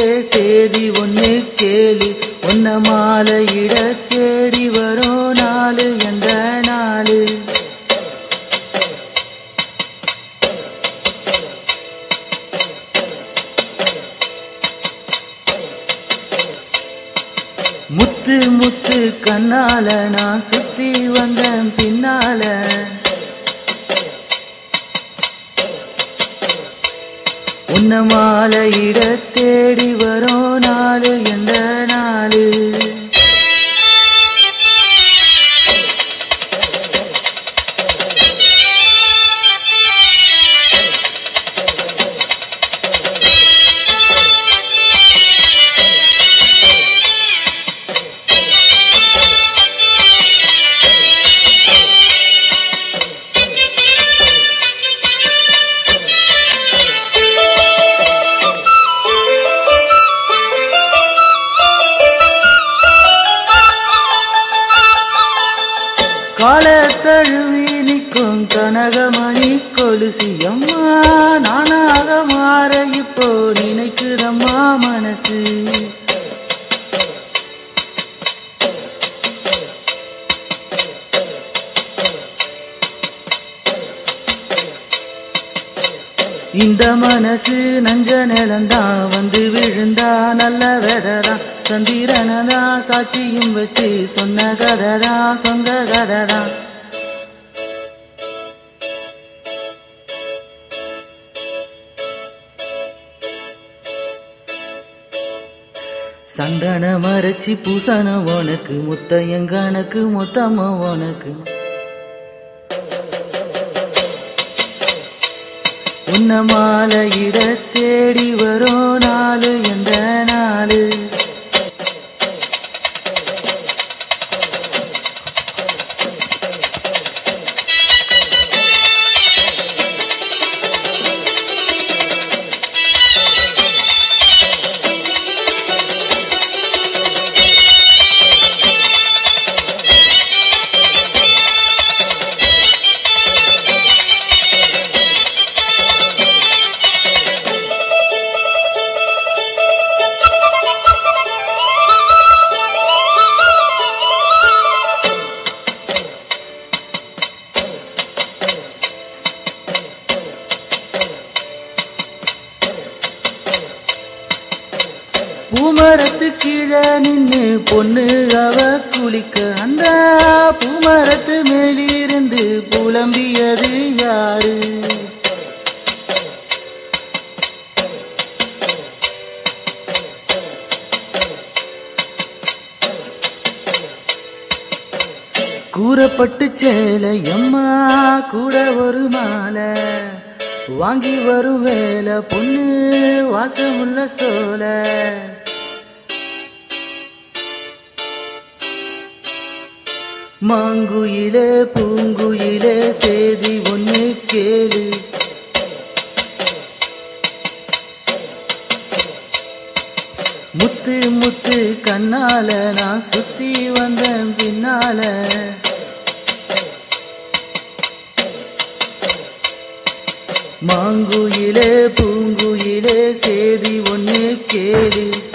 பூங்குயிலே சேதி ஒண்ணு கேளு உன்ன மாலையிட தேடி வரும் நாளு எந்த நாளு முத்து முத்து கண்ணால நான் சுத்தி வந்தேன் பின்னால உன்ன மாலையிட தேடி வரும் நாளு எந்த நாளு கால தழுவி நிற்கும் கனகமணி கொலுசி அம்மா நானாக மாற இப்போ நினைக்குதம்மா மனசு இந்த மனசு நஞ்ச நிலந்தான் வந்து விழுந்தா நல்ல வெததான் சந்திரனதான் சாட்சியும் வச்சு சொன்ன கததான் சொந்த கததான் சந்தன மறைச்சி பூசணும் உனக்கு முத்தையங்கணக்கு மொத்தமா உனக்கு உன்ன மாலையிட தேடி வரும் நாளு எந்த நாளு பூமரத்து கீழே நின்னு பொண்ணு அவ குளிக்க அந்த பூமரத்து மேலிருந்து புலம்பியது யாரு கூறப்பட்டு சேலை அம்மா கூட ஒரு மாலை வாங்கி வரும் வேலை பொண்ணு வாசமுள்ள சோலை மாங்குயிலே பூங்குயிலே சேதி ஒண்ணு கேளு முத்து முத்து கண்ணால நான் சுத்தி வந்தேன் பின்னால மாங்குயிலே பூங்குயிலே சேதி ஒண்ணு கேளு